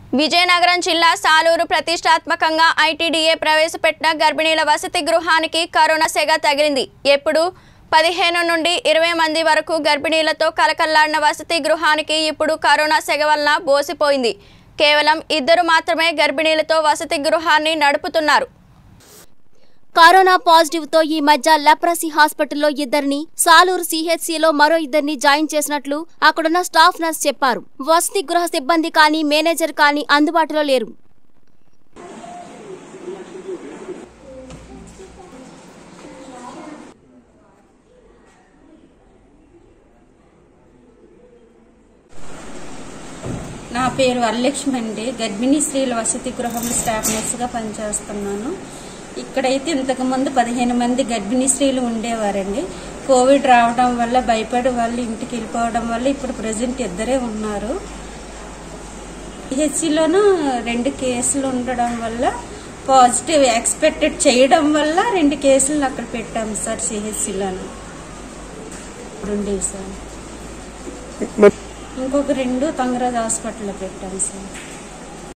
విజయనగరం జిల్లా సాలూరు ప్రతిష్టాత్మకంగా ఐటీడీఏ ప్రవేశపెట్టిన గర్భిణీల వసతి గృహానికి కరోనా సెగ తగిలింది ఎప్పుడు పదిహేను నుండి ఇరవై మంది వరకు గర్భిణీలతో కలకల్లాడిన వసతి గృహానికి ఇప్పుడు కరోనా సెగ వలన బోసిపోయింది కేవలం ఇద్దరు మాత్రమే గర్భిణీలతో వసతి గృహాన్ని నడుపుతున్నారు కరోనా పాజిటివ్ తో ఈ మధ్య లెప్రసీ హాస్పిటల్లో ఇద్దరిని సాలూరు సిహెచ్సిలో మరో ఇద్దరిని జాయిన్ చేసినట్లు అక్కడున్న స్టాఫ్ నర్స్ చెప్పారు వసతి గృహ సిబ్బంది కానీ మేనేజర్ కానీ అందుబాటులో లేరు నా పేరు వరలక్ష్మి అండి గర్భిణీ స్త్రీల వసతి గృహంలో స్టాఫ్ నర్సుగా పనిచేస్తున్నాను ఇక్కడైతే ఇంతకుముందు పదిహేను మంది గర్భిణీ స్త్రీలు ఉండేవారండి కోవిడ్ రావడం వల్ల భయపడి వాళ్ళు ఇంటికి వెళ్ళిపోవడం వల్ల ఇప్పుడు ప్రజెంట్ ఇద్దరే ఉన్నారు పిహెచ్సిలోనూ రెండు కేసులు ఉండడం వల్ల పాజిటివ్ ఎక్స్పెక్టెడ్ చేయడం వల్ల రెండు కేసులు అక్కడ పెట్టాము సార్ సిహెచ్సిలోను ఉండేవి సార్ ఇంకొక రెండు తంగరాజ్ హాస్పిటల్లో పెట్టాము సార్